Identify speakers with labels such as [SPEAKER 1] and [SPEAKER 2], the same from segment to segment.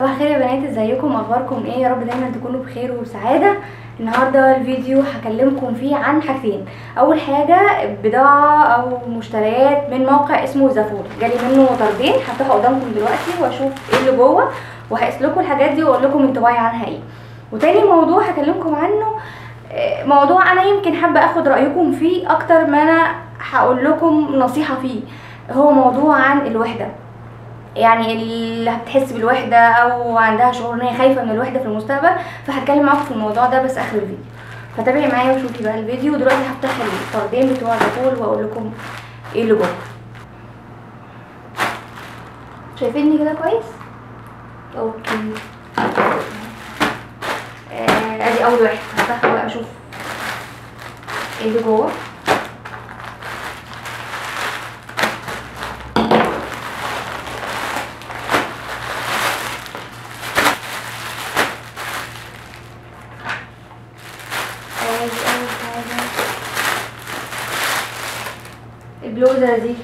[SPEAKER 1] صباح الخير يا بنات ازيكم اخباركم ايه يا رب دايما تكونوا بخير وسعاده النهارده الفيديو هكلمكم فيه عن حاجتين اول حاجه بضاعه او مشتريات من موقع اسمه زافور جالي منه طردين هفتحه قدامكم دلوقتي واشوف ايه اللي جوه وهقيس لكم الحاجات دي واقول لكم انطباعي عنها ايه وتاني موضوع هكلمكم عنه آه، موضوع انا يمكن حابه اخد رايكم فيه اكتر ما انا هقول لكم نصيحه فيه هو موضوع عن الوحده يعني اللي بتحس بالوحده او عندها شعور ان هي خايفه من الوحده في المستقبل فهتكلم معاكم في الموضوع ده بس اخر الفيديو فتابعي معايا وشوفي بقى الفيديو ودلوقتي هفتح الطردين بتوع الرسول واقول لكم ايه اللي جوه شايفيني كده كويس اوكي آه، ادي اول واحد هفتحه بقى اشوف ايه اللي جوه ادي اول حاجه البلوزه دي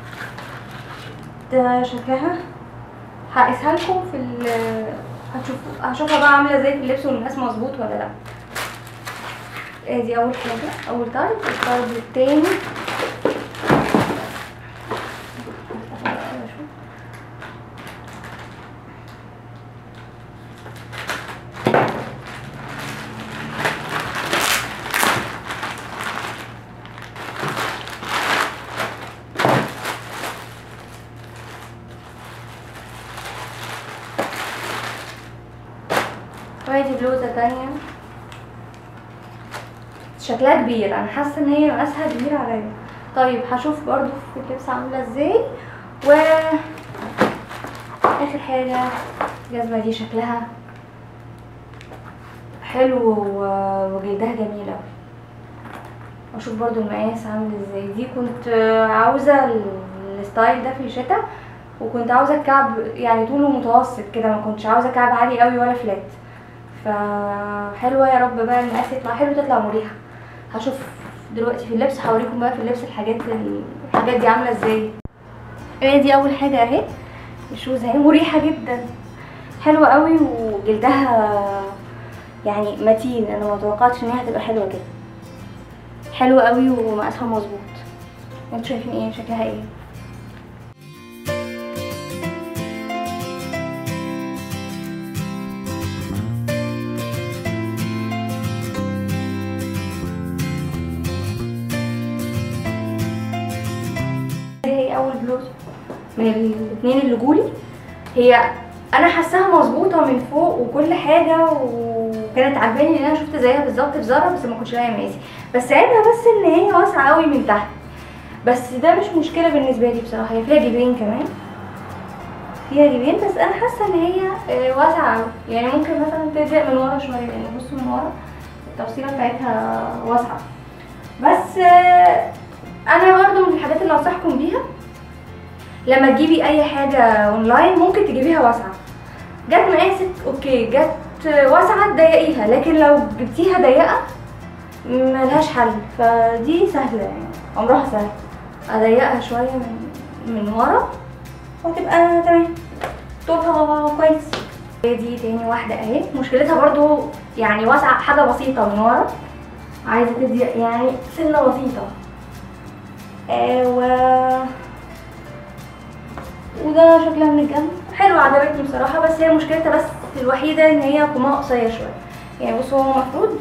[SPEAKER 1] ده شكلها هقيسها لكم في ال هتشوفوا هشوفها بقى عامله ازاي في اللبس والمقاس مظبوط ولا لا ادي اول حاجه اول طرد الطرد التاني وادي بلوزة تانية شكلها كبير انا حاسة ان هي مقاسها كبير عليا طيب هشوف برضو في اللبس عاملة ازاي و اخر حاجة الجزمة دي شكلها حلو و- وجلدها جميل اوي واشوف برضو المقاس عامل ازاي دي كنت عاوزة ال- الستايل ده في الشتا وكنت عاوزة الكعب يعني طوله متوسط كده ما كنتش عاوزة كعب عالي قوي ولا فلات فحلوه يا رب بقى المقاس يطلع حلو تطلع مريحه هشوف دلوقتي في اللبس هوريكم بقى في اللبس الحاجات الحاجات دي عامله ازاي ايه دي اول حاجه اهي الشوز اهي مريحه جدا حلوه قوي وجلدها يعني متين انا ما توقعتش ان هي هتبقى حلوه كده حلوه قوي ومقاسها مظبوط انتوا شايفين ايه شكلها ايه دي هي اول بلوزه من الاثنين اللي جولي هي انا حاساها مظبوطه من فوق وكل حاجه وكانت عاجباني ان انا شفت زيها بالظبط في زارا بس ما كنتش لاقيه مقاسي بس عيبها بس ان هي واسعه قوي من تحت بس ده مش مشكله بالنسبه لي بصراحه هي فيها جيبين كمان فيها جيبين بس انا حاسه ان هي آه، واسعه قوي يعني ممكن مثلا تضيق من ورا شويه يعني بصوا من ورا التفصيله بتاعتها واسعه بس آه، انا برضو من الحاجات اللي انصحكم بيها لما تجيبي اي حاجه اونلاين ممكن تجيبيها واسعه جت مقاسك اوكي جت واسعه تضيقيها لكن لو جبتيها ضيقه ملهاش حل فدي سهله يعني امرها سهل اضيقها شويه من من ورا وهتبقى تمام طولها كويس هي دي تاني واحده اهي مشكلتها برضو يعني واسعه حاجه بسيطه من ورا عايزه تضيق يعني سنه بسيطه آه و وده شكلها من الجنب حلو عجبتني بصراحة بس هي مشكلتها بس الوحيدة ان هي قماها قصير شوية يعني بصوا هو المفروض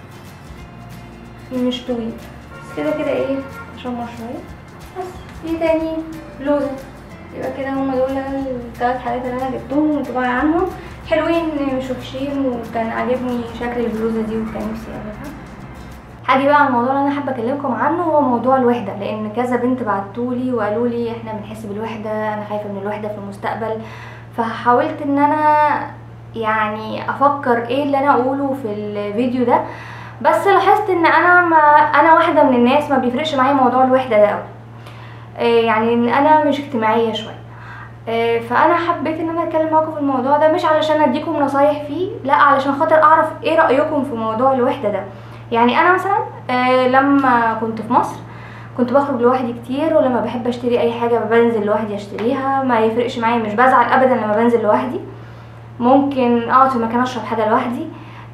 [SPEAKER 1] مش طويل بس كده كده ايه اشمر شوية بس في تاني بلوزة يبقى كده هما دول التلات حاجات اللي انا جبتهم وانطباعي عنهم حلوين مش وحشين وكان عاجبني شكل البلوزة دي وكان نفسي اجيبها هاجي بقى على الموضوع اللي انا حابه اكلمكم عنه هو موضوع الوحده لان كذا بنت بعتولي وقالوا لي احنا بنحس بالوحده انا خايفه من الوحده في المستقبل فحاولت ان انا يعني افكر ايه اللي انا اقوله في الفيديو ده بس لاحظت ان انا ما انا واحده من الناس ما بيفرقش معايا موضوع الوحده ده قوي يعني ان انا مش اجتماعيه شويه آه، فانا حبيت ان انا اتكلم معاكم في الموضوع ده مش علشان اديكم نصايح فيه لا علشان خاطر اعرف ايه رايكم في موضوع الوحده ده يعني انا مثلا آه، لما كنت في مصر كنت بخرج لوحدي كتير ولما بحب اشتري اي حاجه بنزل لوحدي اشتريها ما يفرقش معايا مش بزعل ابدا لما بنزل لوحدي ممكن اقعد في مكان اشرب حاجه لوحدي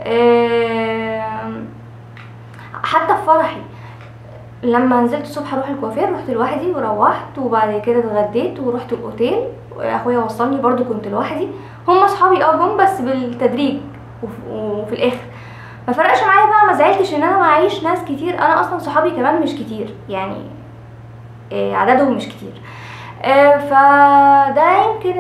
[SPEAKER 1] آم، حتى في فرحي لما نزلت الصبح اروح الكوافير رحت لوحدي وروحت وبعد كده اتغديت ورحت الاوتيل اخويا وصلني برضو كنت لوحدي هم اصحابي اه جم بس بالتدريج وف- وفي الاخر ما فرقش معايا بقى ما زعلتش ان انا معيش ناس كتير انا اصلا صحابي كمان مش كتير يعني آه، عددهم مش كتير آه، فده يمكن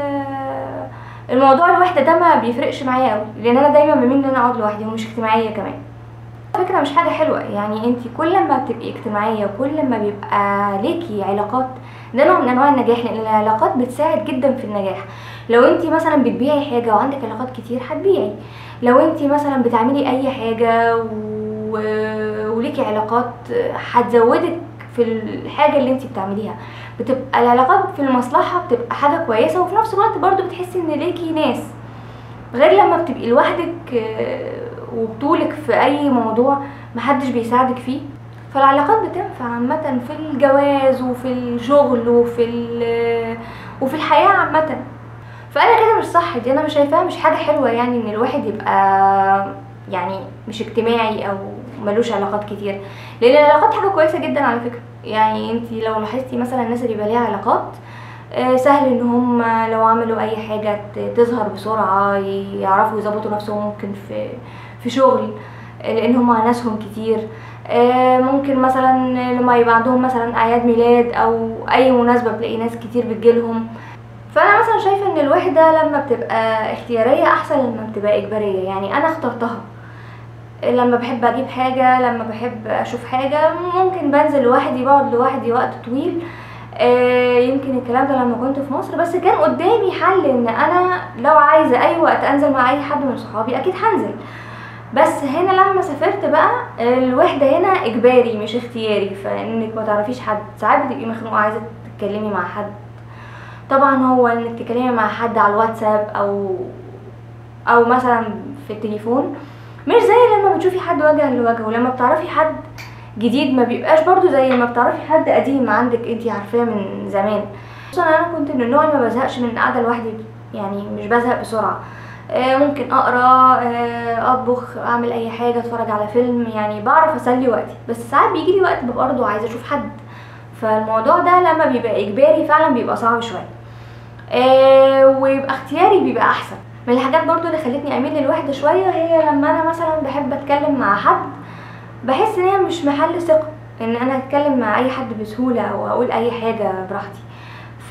[SPEAKER 1] ال- الموضوع الوحده ده ما بيفرقش معايا قوي لان انا دايما بميل ان انا اقعد لوحدي ومش اجتماعيه كمان فكرة مش حاجة حلوة يعني انت كل ما بتبقي اجتماعية وكل ما بيبقى ليكي علاقات ده نوع من انواع النجاح لان العلاقات بتساعد جدا في النجاح لو انت مثلا بتبيعي حاجة وعندك علاقات كتير هتبيعي لو انت مثلا بتعملي اي حاجة و... وليكي علاقات هتزودك في الحاجة اللي انت بتعمليها بتبقى العلاقات في المصلحة بتبقى حاجة كويسة وفي نفس الوقت برضو بتحسي ان ليكي ناس غير لما بتبقي لوحدك آه، وبطولك في اي موضوع محدش بيساعدك فيه فالعلاقات بتنفع عامة في الجواز وفي الشغل وفي ال- وفي الحياة عامة فانا كده مش صح دي انا مش شايفاها مش حاجة حلوة يعني ان الواحد يبقى يعني مش اجتماعي او ملوش علاقات كتير لان العلاقات حاجة كويسة جدا على فكرة يعني انت لو لاحظتي مثلا الناس اللي بيبقى ليها علاقات آه، سهل ان هم لو عملوا اي حاجة ت- تظهر بسرعة يعرفوا يظبطوا نفسهم ممكن في في شغل آه، لان هم ناسهم كتير آه، ممكن مثلا لما يبقى عندهم مثلا اعياد ميلاد او اي مناسبة بتلاقي ناس كتير بتجيلهم فانا مثلا شايفة ان الوحدة لما بتبقى اختيارية احسن لما بتبقى اجبارية يعني انا اخترتها لما بحب اجيب حاجة لما بحب اشوف حاجة ممكن بنزل لوحدي بقعد لوحدي وقت طويل آه، يمكن الكلام ده لما كنت في مصر بس كان قدامي حل ان انا لو عايزة اي وقت انزل مع اي حد من صحابي اكيد هنزل بس هنا لما سافرت بقى الوحدة هنا اجباري مش اختياري فانك ما تعرفيش حد ساعات بتبقي مخنوقة عايزة تتكلمي مع حد طبعا هو انك تتكلمي مع حد على الواتساب او او مثلا في التليفون مش زي لما بتشوفي حد وجها لوجه ولما بتعرفي حد جديد ما بيبقاش برضو زي ما بتعرفي حد قديم عندك انتي عارفاه من زمان خصوصا انا كنت من النوع اللي ما بزهقش من القعده لوحدي يعني مش بزهق بسرعه آه، ممكن اقرا آه، اطبخ اعمل اي حاجه اتفرج على فيلم يعني بعرف اسلي وقتي بس ساعات بيجي لي وقت ببقى برضه عايزه اشوف حد فالموضوع ده لما بيبقى اجباري فعلا بيبقى صعب شويه آه، ويبقى اختياري بيبقى احسن من الحاجات برضو اللي خلتني اميل للوحده شويه هي لما انا مثلا بحب اتكلم مع حد بحس ان هي مش محل ثقه ان انا اتكلم مع اي حد بسهوله او اقول اي حاجه براحتي ف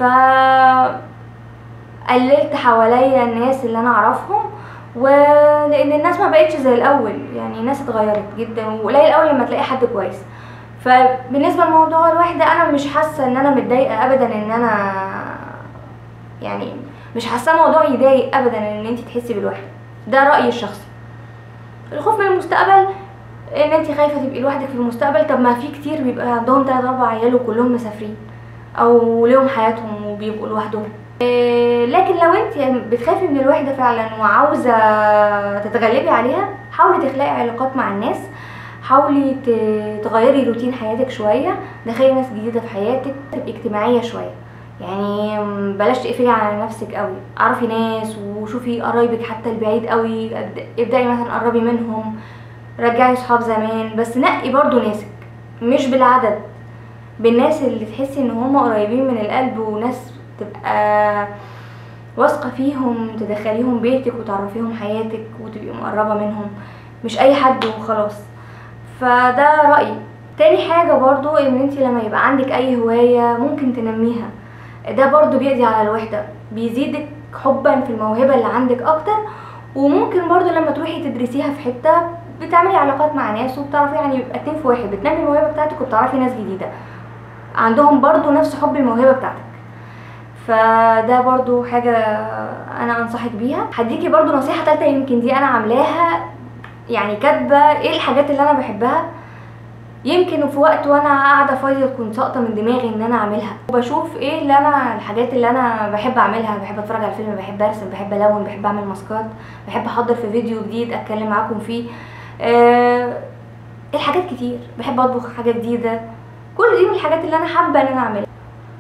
[SPEAKER 1] قللت حواليا الناس اللي انا اعرفهم ولان الناس ما بقتش زي الاول يعني الناس اتغيرت جدا وقليل قوي لما تلاقي حد كويس فبالنسبه لموضوع الوحده انا مش حاسه ان انا متضايقه ابدا ان انا يعني مش حاسه موضوع يضايق ابدا ان انت تحسي بالوحده ده رايي الشخصي الخوف من المستقبل ان انت خايفه تبقي لوحدك في المستقبل طب ما في كتير بيبقى عندهم تلات اربع عيال وكلهم مسافرين او ليهم حياتهم وبيبقوا لوحدهم إيه، لكن لو انت بتخافي من الوحده فعلا وعاوزه تتغلبي عليها حاولي تخلقي علاقات مع الناس حاولي ت- تغيري روتين حياتك شويه دخلي ناس جديده في حياتك تبقي اجتماعيه شويه يعني بلاش تقفلي على نفسك قوي اعرفي ناس وشوفي قرايبك حتى البعيد قوي ابد- ابدأي مثلا قربي منهم رجعي صحاب زمان بس نقي برضو ناسك مش بالعدد بالناس اللي تحسي ان هم قريبين من القلب وناس تبقى واثقة فيهم تدخليهم بيتك وتعرفيهم حياتك وتبقي مقربة منهم مش اي حد وخلاص فده رأيي تاني حاجة برضو ان انت لما يبقى عندك اي هواية ممكن تنميها ده برضو بيقضي على الوحدة بيزيدك حبا في الموهبة اللي عندك اكتر وممكن برضو لما تروحي تدرسيها في حتة بتعملي علاقات مع ناس وبتعرفي يعني يبقى اتنين في واحد بتنمي الموهبة بتاعتك وبتعرفي ناس جديدة عندهم برضو نفس حب الموهبة بتاعتك فده برضو حاجة انا انصحك بيها هديكي برضو نصيحة تالتة يمكن دي انا عاملاها يعني كاتبة ايه الحاجات اللي انا بحبها يمكن في وقت وانا قاعده فاضيه كنت ساقطه من دماغي ان انا اعملها وبشوف ايه اللي انا الحاجات اللي انا بحب اعملها بحب اتفرج على فيلم بحب ارسم بحب الون بحب اعمل ماسكات بحب احضر في فيديو جديد اتكلم معاكم فيه آه الحاجات كتير بحب اطبخ حاجه جديده كل دي من الحاجات اللي انا حابه ان انا اعملها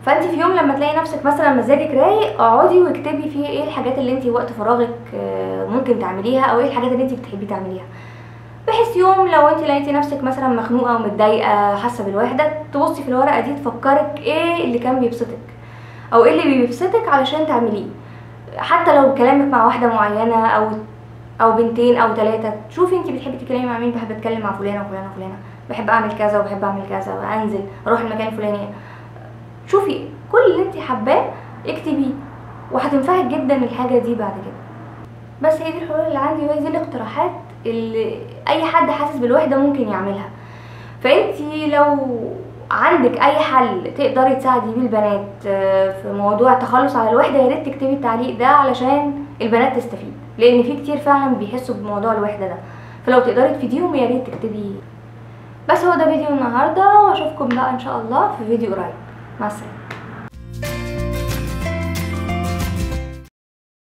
[SPEAKER 1] فانت في يوم لما تلاقي نفسك مثلا مزاجك رايق اقعدي واكتبي فيه ايه الحاجات اللي انت وقت فراغك آه، ممكن تعمليها او ايه الحاجات اللي انت بتحبي تعمليها بحيث يوم لو انت لقيتي نفسك مثلا مخنوقه ومتضايقه حاسه بالوحده تبصي في الورقه دي تفكرك ايه اللي كان بيبسطك او ايه اللي بيبسطك علشان تعمليه حتى لو كلامك مع واحده معينه او او بنتين او ثلاثه شوفي انت بتحبي تتكلمي مع مين بحب اتكلم مع فلانه وفلانه وفلانه بحب اعمل كذا وبحب اعمل كذا وانزل اروح المكان الفلاني شوفي كل اللي انت حباه اكتبيه وهتنفعك جدا الحاجه دي بعد كده بس هي دي الحلول اللي عندي وهي دي الاقتراحات اللي اي حد حاسس بالوحده ممكن يعملها فانتي لو عندك اي حل تقدري تساعدي بيه البنات آه، في موضوع التخلص على الوحده يا ريت تكتبي التعليق ده علشان البنات تستفيد لان في كتير فعلا بيحسوا بموضوع الوحده ده فلو تقدري تفيديهم يا ريت تكتبي بس هو ده فيديو النهارده واشوفكم بقى ان شاء الله في فيديو قريب مع السلامه